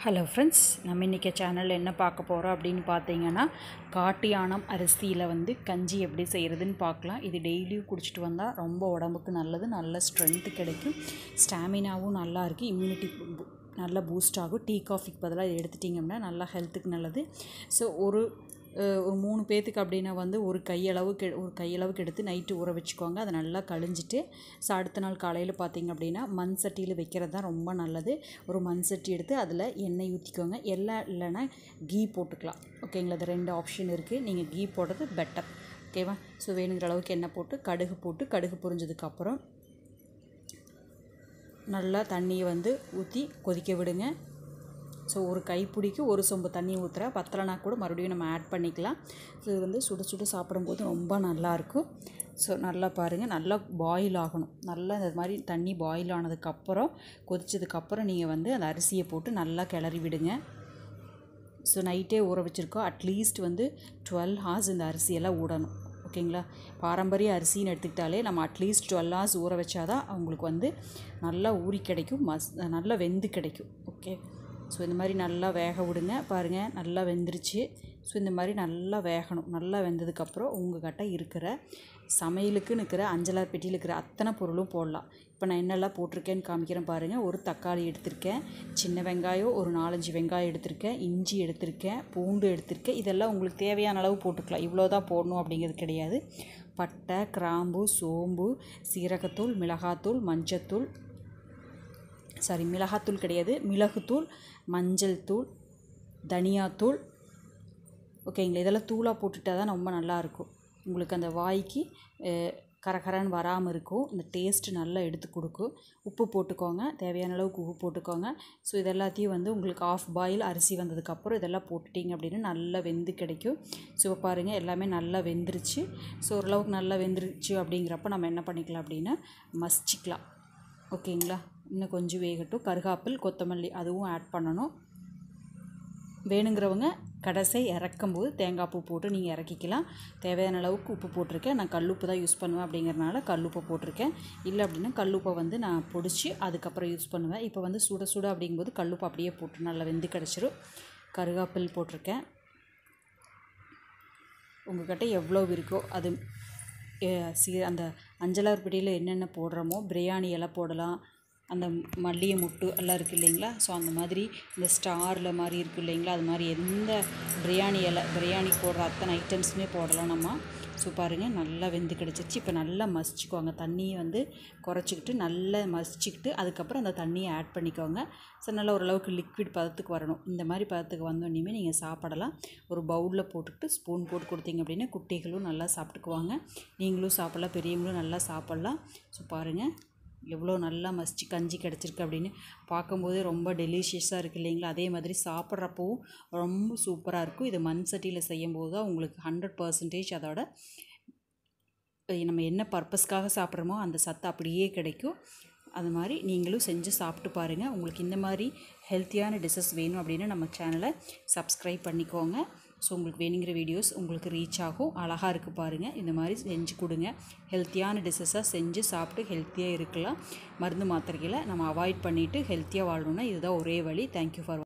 hello friends நம்ம இன்றைக்கி சேனலில் என்ன பார்க்க போகிறோம் அப்படின்னு பார்த்தீங்கன்னா காட்டு யானம் அரிசியில் வந்து கஞ்சி எப்படி செய்கிறதுன்னு பார்க்கலாம் இது டெய்லியும் குடிச்சிட்டு வந்தால் ரொம்ப உடம்புக்கு நல்லது நல்ல ஸ்ட்ரென்த்து கிடைக்கும் ஸ்டாமினாவும் நல்லா இருக்குது இம்யூனிட்டி நல்லா பூஸ்ட் ஆகும் டீ காஃபிக்கு பதிலாக இதை எடுத்துட்டிங்கன்னா நல்லா ஹெல்த்துக்கு நல்லது ஸோ ஒரு அஹ், ஒரு மூணு பேர்த்துக்கு அப்படின்னா வந்து ஒரு கையளவுக்கு ஒரு கையளவுக்கு எடுத்து நைட்டு ஊற வச்சுக்கோங்க அதை நல்லா கழிஞ்சிட்டு ஸோ அடுத்த நாள் காலையில் பார்த்தீங்க அப்படின்னா மண் சட்டியில் வைக்கிறது தான் ரொம்ப நல்லது ஒரு மண் சட்டி எடுத்து அதில் எண்ணெய் ஊற்றிக்கோங்க எல்லாம் இல்லைன்னா கீ போட்டுக்கலாம் ஓகேங்களா அது ரெண்டு ஆப்ஷன் இருக்குது நீங்கள் கீ போடுறது பெட்டர் ஓகேவா ஸோ வேணுங்கிற அளவுக்கு எண்ணெய் போட்டு கடுகு போட்டு கடுகு பொரிஞ்சதுக்கப்புறம் நல்லா தண்ணியை வந்து ஊற்றி கொதிக்க விடுங்க ஸோ ஒரு கைப்பிடிக்கு ஒரு சொம்பு தண்ணி ஊற்றுற பத்தலைனா கூட மறுபடியும் நம்ம ஆட் பண்ணிக்கலாம் ஸோ இது வந்து சுட சுட சாப்பிடும்போது ரொம்ப நல்லாயிருக்கும் ஸோ நல்லா பாருங்கள் நல்லா பாயில் ஆகணும் நல்லா இந்த மாதிரி தண்ணி பாயில் ஆனதுக்கப்புறம் கொதிச்சதுக்கப்புறம் நீங்கள் வந்து அந்த அரிசியை போட்டு நல்லா கிளறி விடுங்க ஸோ நைட்டே ஊற வச்சுருக்கோம் அட்லீஸ்ட் வந்து டுவெல் ஹார்ஸ் இந்த அரிசியெல்லாம் ஊடணும் ஓகேங்களா பாரம்பரிய அரிசின்னு எடுத்துக்கிட்டாலே நம்ம அட்லீஸ்ட் டுவெல் ஹார்ஸ் ஊற வச்சாதான் அவங்களுக்கு வந்து நல்லா ஊறி கிடைக்கும் மஸ் நல்லா வெந்து கிடைக்கும் ஓகே ஸோ இந்த மாதிரி நல்லா வேக விடுங்க பாருங்கள் நல்லா வெந்துருச்சு ஸோ இந்த மாதிரி நல்லா வேகணும் நல்லா வெந்ததுக்கப்புறம் உங்கள்கிட்ட இருக்கிற சமையலுக்கு இருக்கிற அஞ்சலார் பெட்டியில் இருக்கிற அத்தனை பொருளும் போடலாம் இப்போ நான் என்னெல்லாம் போட்டிருக்கேன்னு காமிக்கிறேன் பாருங்கள் ஒரு தக்காளி எடுத்திருக்கேன் சின்ன வெங்காயம் ஒரு நாலஞ்சு வெங்காயம் எடுத்திருக்கேன் இஞ்சி எடுத்திருக்கேன் பூண்டு எடுத்திருக்கேன் இதெல்லாம் உங்களுக்கு தேவையான அளவு போட்டுக்கலாம் இவ்வளோ தான் போடணும் அப்படிங்கிறது கிடையாது பட்டை கிராம்பு சோம்பு சீரகத்தூள் மிளகாத்தூள் மஞ்சத்தூள் சாரி மிளகாத்தூள் கிடையாது மிளகுத்தூள் மஞ்சள் தூள் தனியாத்தூள் ஓகேங்களா இதெல்லாம் தூளாக போட்டுட்டா தான் ரொம்ப நல்லாயிருக்கும் உங்களுக்கு அந்த வாய்க்கு அஹ், கரகரன்னு வராமல் இருக்கும் இந்த டேஸ்ட் நல்லா எடுத்து கொடுக்கும் உப்பு போட்டுக்கோங்க தேவையான அளவுக்கு உப்பு போட்டுக்கோங்க ஸோ இது எல்லாத்தையும் வந்து உங்களுக்கு ஆஃப் பாயில் அரிசி வந்ததுக்கப்புறம் இதெல்லாம் போட்டுட்டீங்க அப்படின்னு நல்லா வெந்து கிடைக்கும் ஸோ இப்போ பாருங்கள் எல்லாமே நல்லா வெந்துருச்சு ஸோ ஓரளவுக்கு நல்லா வெந்துருச்சு அப்படிங்கிறப்ப நம்ம என்ன பண்ணிக்கலாம் அப்படின்னா மசிச்சிக்கலாம் ஓகேங்களா இன்னும் கொஞ்சம் வேகட்டும் கருகாப்பில் கொத்தமல்லி அதுவும் ஆட் பண்ணணும் வேணுங்கிறவங்க கடைசி இறக்கும்போது தேங்காய் பூ போட்டு நீங்கள் இறக்கிக்கலாம் தேவையான அளவுக்கு உப்பு போட்டிருக்கேன் நான் கல்லுப்பு தான் யூஸ் பண்ணுவேன் அப்படிங்கிறனால கல்லுப்பை போட்டிருக்கேன் இல்லை அப்படின்னா கல்லுப்பை வந்து நான் பொடிச்சு அதுக்கப்புறம் யூஸ் பண்ணுவேன் இப்போ வந்து சுட சுட அப்படிங்கும்போது கல்லுப்பு அப்படியே போட்டு நல்லா வெந்து கிடச்சிரும் கருகாப்பில் போட்டிருக்கேன் உங்கள்கிட்ட எவ்வளோ இருக்கோ அது அஹ், சி அந்த அஞ்சலார் பிடியில் என்னென்ன போடுறோமோ பிரியாணி இலை போடலாம் அந்த மல்லிகை முட்டு எல்லாம் இருக்குது இல்லைங்களா ஸோ அந்த மாதிரி இந்த ஸ்டாரில் மாதிரி இருக்குது இல்லைங்களா அது மாதிரி எந்த பிரியாணி இலை பிரியாணி போடுற அத்தனை ஐட்டம்ஸுமே போடலாம் நம்ம ஸோ பாருங்கள் நல்லா வெந்து கிடச்சிருச்சு இப்போ நல்லா மசிச்சுக்கோங்க தண்ணியை வந்து குறைச்சிக்கிட்டு நல்லா மசிச்சுக்கிட்டு அதுக்கப்புறம் அந்த தண்ணியை ஆட் பண்ணிக்கோங்க ஸோ நல்லா ஓரளவுக்கு லிக்விட் பதத்துக்கு வரணும் இந்த மாதிரி பதத்துக்கு வந்தோடனே நீங்கள் சாப்பிடலாம் ஒரு பவுலில் போட்டுக்கிட்டு ஸ்பூன் போட்டு கொடுத்தீங்க அப்படின்னா குட்டிகளும் நல்லா சாப்பிட்டுக்குவாங்க நீங்களும் சாப்பிட்லாம் பெரியவங்களும் நல்லா சாப்பிட்லாம் ஸோ பாருங்கள் எவ்வளோ நல்லா மசிச்சு கஞ்சி கிடச்சிருக்கு அப்படின்னு பார்க்கும்போதே ரொம்ப டெலிஷியஸாக இருக்குது இல்லைங்களா அதே மாதிரி சாப்பிட்றப்பவும் ரொம்ப சூப்பராக இருக்கும் இது மண் சட்டியில் செய்யும்போது தான் உங்களுக்கு ஹண்ட்ரட் பர்சன்டேஜ் அதோட அஹ் நம்ம என்ன பர்பஸ்க்காக சாப்பிட்றோமோ அந்த சத்து அப்படியே கிடைக்கும் அது மாதிரி நீங்களும் செஞ்சு சாப்பிட்டு பாருங்கள் உங்களுக்கு இந்த மாதிரி ஹெல்த்தியான டிஷ்ஷஸ் வேணும் அப்படின்னா நம்ம சேனலை சப்ஸ்கிரைப் பண்ணிக்கோங்க ஸோ உங்களுக்கு வேணுங்கிற வீடியோஸ் உங்களுக்கு ரீச் ஆகும் அழகாக இருக்குது பாருங்கள் இந்த மாதிரி செஞ்சு கொடுங்க ஹெல்த்தியான டிஷ்ஷஸாக செஞ்சு சாப்பிட்டு ஹெல்த்தியாக இருக்கலாம் மருந்து மாத்திரைகளை நம்ம அவாய்ட் பண்ணிவிட்டு ஹெல்த்தியாக வாழணும்னா இதுதான் ஒரே வழி தேங்க்யூ ஃபார்